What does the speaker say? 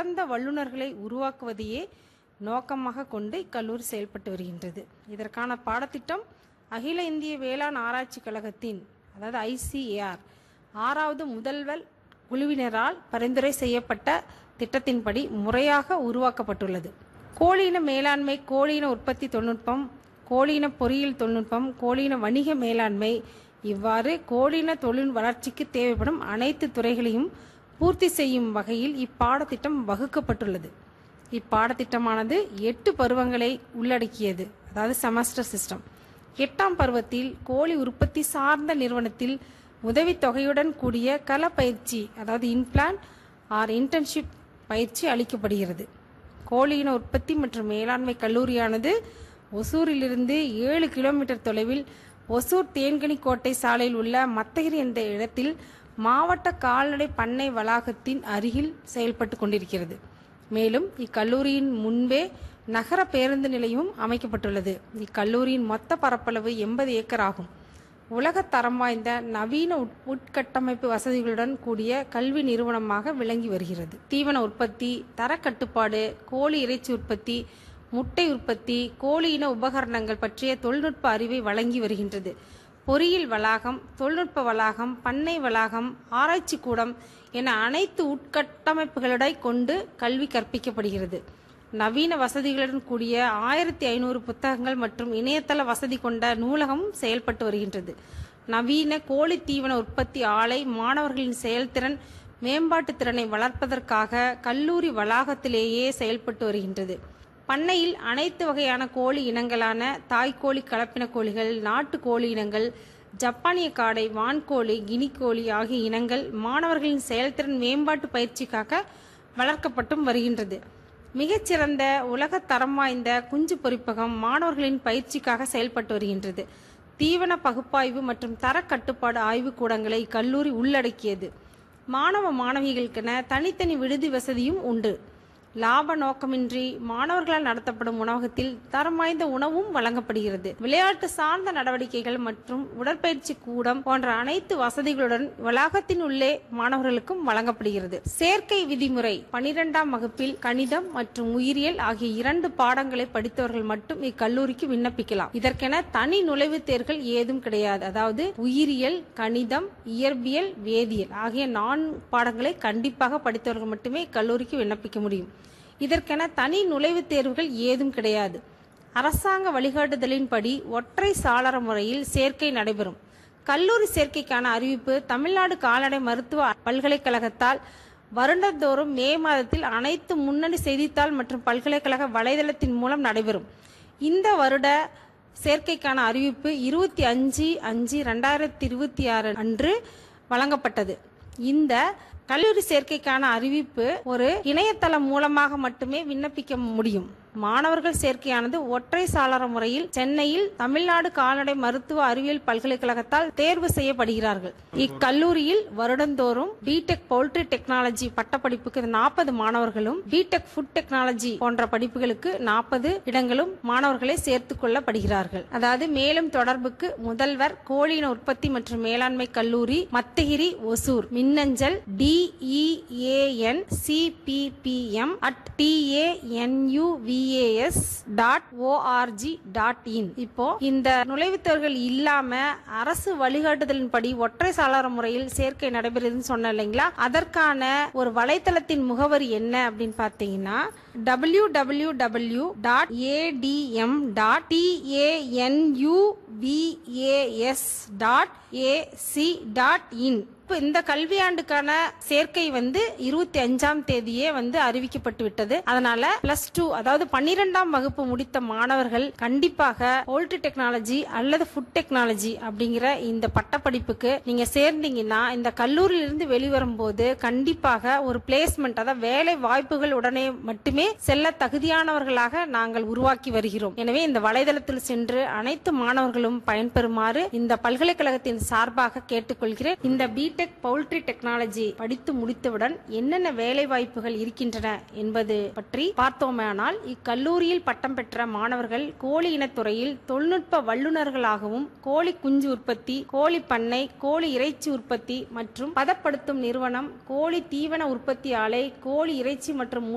சிறந்த வல்லுநர்களை உருவாக்குவதையே நோக்கமாக கொண்டு இக்கல்லூரி செயல்பட்டு வருகின்றது இதற்கான பாடத்திட்டம் அகில இந்திய வேளாண் ஆராய்ச்சி கழகத்தின் அதாவது ஐசிஏஆர் ஆறாவது முதல்வர் குழுவினரால் பரிந்துரை செய்யப்பட்ட திட்டத்தின்படி முறையாக உருவாக்கப்பட்டுள்ளது கோழியின மேலாண்மை கோழியின உற்பத்தி தொழில்நுட்பம் கோழியின பொறியியல் தொழில்நுட்பம் கோழியின வணிக மேலாண்மை இவ்வாறு கோழியின தொழில் வளர்ச்சிக்கு தேவைப்படும் அனைத்து துறைகளையும் பூர்த்தி செய்யும் வகையில் இப்பாடத்திட்டம் வகுக்கப்பட்டுள்ளது இப்பாடத்திட்டமானது எட்டு பருவங்களை உள்ளடக்கியது அதாவது செமஸ்டர் சிஸ்டம் எட்டாம் பருவத்தில் கோழி உற்பத்தி சார்ந்த நிறுவனத்தில் உதவித்தொகையுடன் கூடிய கள பயிற்சி அதாவது இன்பிளான் ஆர் இன்டர்ன்ஷிப் பயிற்சி அளிக்கப்படுகிறது கோழியின உற்பத்தி மற்றும் மேலாண்மை கல்லூரியானது ஒசூரிலிருந்து ஏழு கிலோமீட்டர் தொலைவில் ஒசூர் தேன்கனி கோட்டை சாலையில் உள்ள மத்தகிரி என்ற இடத்தில் மாவட்ட கால்நடை பண்ணை வளாகத்தின் அருகில் செயல்பட்டு கொண்டிருக்கிறது மேலும் இக்கல்லூரியின் முன்பே நகர பேருந்து நிலையமும் அமைக்கப்பட்டுள்ளது இக்கல்லூரியின் மொத்த பரப்பளவு எண்பது ஏக்கர் ஆகும் உலகத் தரம் வாய்ந்த நவீன உட்- உட்கட்டமைப்பு வசதிகளுடன் கூடிய கல்வி நிறுவனமாக விளங்கி வருகிறது தீவன உற்பத்தி தரக்கட்டுப்பாடு கோழி இறைச்சி உற்பத்தி முட்டை உற்பத்தி கோழி இன உபகரணங்கள் பற்றிய தொழில்நுட்ப அறிவை வழங்கி வருகின்றது பொறியியல் வளாகம் தொழில்நுட்ப வளாகம் பண்ணை வளாகம் ஆராய்ச்சி கூடம் என அனைத்து உட்கட்டமைப்புகளை கொண்டு கல்வி கற்பிக்கப்படுகிறது நவீன வசதிகளுடன் கூடிய ஆயிரத்தி ஐநூறு புத்தகங்கள் மற்றும் இணையதள வசதி கொண்ட நூலகம் செயல்பட்டு வருகின்றது நவீன கோழி தீவன உற்பத்தி ஆலை மாணவர்களின் செயல்திறன் மேம்பாட்டு திறனை வளர்ப்பதற்காக கல்லூரி வளாகத்திலேயே செயல்பட்டு வருகின்றது பண்ணையில் அனைத்து வகையான கோழி இனங்களான தாய்க்கோழி கலப்பின கோழிகள் நாட்டு கோழி இனங்கள் ஜப்பானிய காடை வான்கோழி கினிக்கோழி ஆகிய இனங்கள் மாணவர்களின் செயல்திறன் மேம்பாட்டு பயிற்சிக்காக வளர்க்கப்பட்டும் வருகின்றது மிகச்சிறந்த உலகத் தரம் வாய்ந்த குஞ்சு பொறிப்பகம் மாணவர்களின் பயிற்சிக்காக செயல்பட்டு வருகின்றது தீவன பகுப்பாய்வு மற்றும் தர கட்டுப்பாடு ஆய்வுக் கூடங்களை இக்கல்லூரி உள்ளடக்கியது மாணவ மாணவிகளுக்கென தனித்தனி விடுதி வசதியும் உண்டு லாப நோக்கமின்றி மாணவர்களால் நடத்தப்படும் உணவகத்தில் தரம் வாய்ந்த உணவும் வழங்கப்படுகிறது விளையாட்டு சார்ந்த நடவடிக்கைகள் மற்றும் உடற்பயிற்சி கூடம் போன்ற அனைத்து வசதிகளுடன் வளாகத்தின் உள்ளே மாணவர்களுக்கும் வழங்கப்படுகிறது சேர்க்கை விதிமுறை பனிரெண்டாம் வகுப்பில் கணிதம் மற்றும் உயிரியல் ஆகிய இரண்டு பாடங்களை படித்தவர்கள் மட்டும் இக்கல்லூரிக்கு விண்ணப்பிக்கலாம் இதற்கென தனி நுழைவுத் தேர்வுகள் ஏதும் கிடையாது அதாவது உயிரியல் கணிதம் இயற்பியல் வேதியியல் ஆகிய நான்கு பாடங்களை கண்டிப்பாக படித்தவர்கள் மட்டுமே இக்கல்லூரிக்கு விண்ணப்பிக்க முடியும் இதற்கென தனி நுழைவுத் தேர்வுகள் ஏதும் கிடையாது அரசாங்க வழிகாட்டுதலின்படி ஒற்றை சாளர முறையில் சேர்க்கை நடைபெறும் கல்லூரி சேர்க்கைக்கான அறிவிப்பு தமிழ்நாடு கால்நடை மருத்துவ பல்கலைக்கழகத்தால் வருடந்தோறும் மே மாதத்தில் அனைத்து முன்னணி செய்தித்தாள் மற்றும் பல்கலைக்கழக வலைதளத்தின் மூலம் நடைபெறும் இந்த வருட சேர்க்கைக்கான அறிவிப்பு இருபத்தி அஞ்சு அஞ்சு ரெண்டாயிரத்தி இருபத்தி ஆறு அன்று வழங்கப்பட்டது இந்த கல்லூரி சேர்க்கைக்கான அறிவிப்பு ஒரு இணையதளம் மூலமாக மட்டுமே விண்ணப்பிக்க முடியும் மாணவர்கள் சேர்க்கையானது ஒற்றை சாளர முறையில் சென்னையில் தமிழ்நாடு கால்நடை மருத்துவ அறிவியல் பல்கலைக்கழகத்தால் தேர்வு செய்யப்படுகிறார்கள் இக்கல்லூரியில் வருடந்தோறும் பிடெக் பவுல்ட்ரி டெக்னாலஜி பட்டப்படிப்புக்கு நாற்பது மாணவர்களும் பிடெக் ஃபுட் டெக்னாலஜி போன்ற படிப்புகளுக்கு நாற்பது இடங்களும் மாணவர்களை சேர்த்துக் கொள்ளப்படுகிறார்கள் அதாவது மேலும் தொடர்புக்கு முதல்வர் கோழியின உற்பத்தி மற்றும் மேலாண்மை கல்லூரி மத்தகிரி ஒசூர் மின்னஞ்சல் dean CBPM at TANUVAS dot org dot in இப்போ இந்த நுழைவுத் தேர்வுகள் இல்லாம அரசு வழிகாட்டுதலின்படி ஒற்றை சாளர முறையில் சேர்க்கை நடைபெறுதுன்னு சொன்ன இல்லைங்களா அதற்கான ஒரு வலைத்தளத்தின் முகவரி என்ன அப்படின்னு பார்த்தீங்கன்னா W W W dot ADM dot TANUVAS dot AC dot in இப்போ இந்த கல்வியாண்டுக்கான சேர்க்கை வந்து இருபத்தி அஞ்சாம் தேதியே வந்து அறிவிக்கப்பட்டு விட்டது அதனால பிளஸ் டூ அதாவது பன்னிரெண்டாம் வகுப்பு முடித்த மாணவர்கள் கண்டிப்பாக போல்ட்ரி டெக்னாலஜி அல்லது ஃபுட் டெக்னாலஜி அப்படிங்கிற இந்த பட்டப்படிப்புக்கு நீங்க சேர்ந்தீங்கன்னா இந்த கல்லூரியிலிருந்து வெளிவரும் போது கண்டிப்பாக ஒரு பிளேஸ்மெண்ட் அதாவது வேலை வாய்ப்புகள் உடனே மட்டுமே செல்ல தகுதியானவர்களாக நாங்கள் உருவாக்கி வருகிறோம் எனவே இந்த வலைதளத்தில் சென்று அனைத்து மாணவர்களும் பயன்பெறுமாறு இந்த பல்கலைக்கழகத்தின் சார்பாக கேட்டுக்கொள்கிறேன் இந்த பிடெக் பவுல்ட்ரி டெக்னாலஜி படித்து முடித்தவுடன் என்னென்ன வேலை வாய்ப்புகள் இருக்கின்றன என்பது பற்றி பார்த்தோமானால் இக்கல்லூரியில் பட்டம் பெற்ற மாணவர்கள் கோழி இனத்துறையில் தொழில்நுட்ப வல்லுநர்களாகவும் கோழி குஞ்சு உற்பத்தி கோழி பண்ணை கோழி இறைச்சி உற்பத்தி மற்றும் பதப்படுத்தும் நிறுவனம் கோழி தீவன உற்பத்தி ஆலை கோழி இறைச்சி மற்றும்